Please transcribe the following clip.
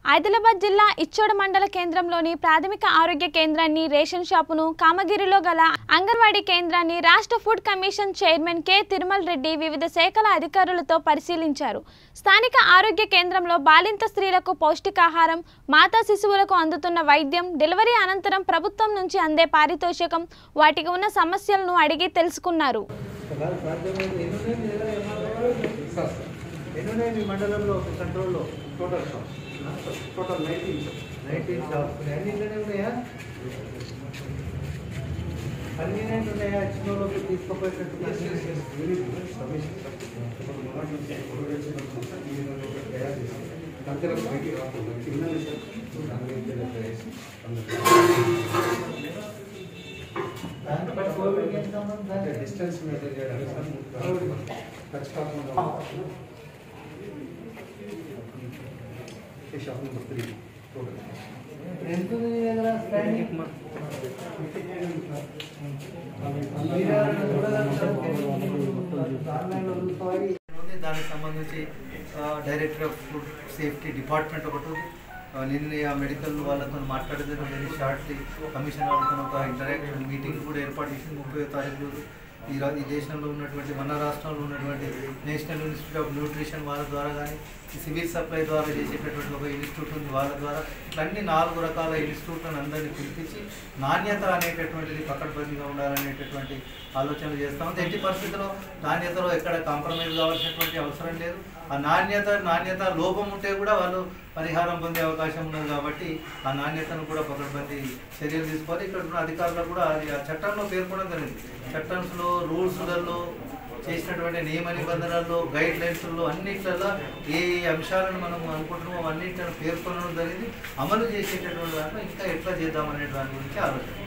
ఆదిలాబాద్ జిల్లా ఇచ్చోడ మండల కేంద్రంలోని ప్రాథమిక ఆరోగ్య కేంద్రాన్ని రేషన్ షాపును కామగిరిలో గల అంగన్వాడీ కేంద్రాన్ని రాష్ట్ర food commission chairman K Tirumal Reddy వివిధ శాఖల అధికారులతో పరిశీలించారు స్థానిక ఆరోగ్య కేంద్రంలో బాలింత స్త్రీలకు పౌష్టికాహారం మాతా శిశువులకు అందుతున్న వైద్యం డెలివరీ అనంతరం ప్రభుత్వం నుంచి అందే పారితోషికం వాటికి ఉన్న సమస్యలను అడిగి తెలుసుకున్నారు ఒకవేళ సాధ్యమైతే ఎన్ని ఉన్నాయి మీ దగ్గర ఏమన్నా ఎన్ని ఉన్నాయి మీ మండలంలో ఒక కంట్రోల్లో total shop total nineteen shop nineteen shops అన్ని ఇంట్లోనే ఉన్నాయా కన్వీనియంట్ ఉన్నాయా చిన్నలోకి తీసుకుపోయేటట్టు దాంతో పాటు కోవిడ్కి ఏం సంబంధం దానికి? డిస్టెన్స్ మెయింటైన్ చేయడానికి టచ్ కాకుండా షాప్ నెంబర్ త్రీ టోటల్ ఎంత ఉంది మీ దగ్గర స్కానింగ్? ఉంది. దానికి సంబంధించి director of food safety department ఒకటి ఉంది ఆ, నిన్న ఆ మెడికల్ వాళ్ళతో మాట్లాడేది వెరీ షార్ట్లీ కమిషన్ వాళ్ళతో ఒక ఇంటరాక్షన్ మీటింగ్ కూడా ఏర్పాటు చేసి ముప్పై తారీఖు రోజు ఈ రా ఈ దేశంలో ఉన్నటువంటి మన రాష్ట్రంలో ఉన్నటువంటి నేషనల్ ఇన్స్టిట్యూట్ ఆఫ్ న్యూట్రిషన్ వాళ్ళ ద్వారా కానీ ఈ సివిల్ సప్లై ద్వారా చేసేటటువంటి ఒక ఇన్స్టిట్యూట్ ఉంది వాళ్ళ ద్వారా ఇట్లా అన్ని నాలుగు రకాల ఇన్స్టిట్యూట్లను అందరినీ పిలిపించి నాణ్యత అనేటటువంటిది పకడ్బందీగా ఉండాలనేటటువంటి ఆలోచనలు చేస్తా ఉంది ఎట్టి పరిస్థితుల్లో నాణ్యతలో ఎక్కడ కాంప్రమైజ్ కావాల్సినటువంటి అవసరం లేదు ఆ నాణ్యత నాణ్యత లోపం ఉంటే కూడా వాళ్ళు పరిహారం పొందే అవకాశం ఉన్నది కాబట్టి ఆ నాణ్యతను కూడా పకడ్బందీ చర్యలు తీసుకోవాలి ఇక్కడ ఉన్న అధికారులకు కూడా అది ఆ చట్టంలో పేర్కొనడం జరిగింది చట్టంలో రూల్స్లలో చేసినటువంటి నియమ నిబంధనల్లో గైడ్ లైన్స్లో అన్నిట్లలో ఏ అంశాలను మనం అనుకుంటున్నామో అన్నింటిని పేర్కొనడం జరిగింది అమలు చేసేటటువంటి దాంట్లో ఇంకా ఎట్లా చేద్దామనే దాని గురించి ఆలోచన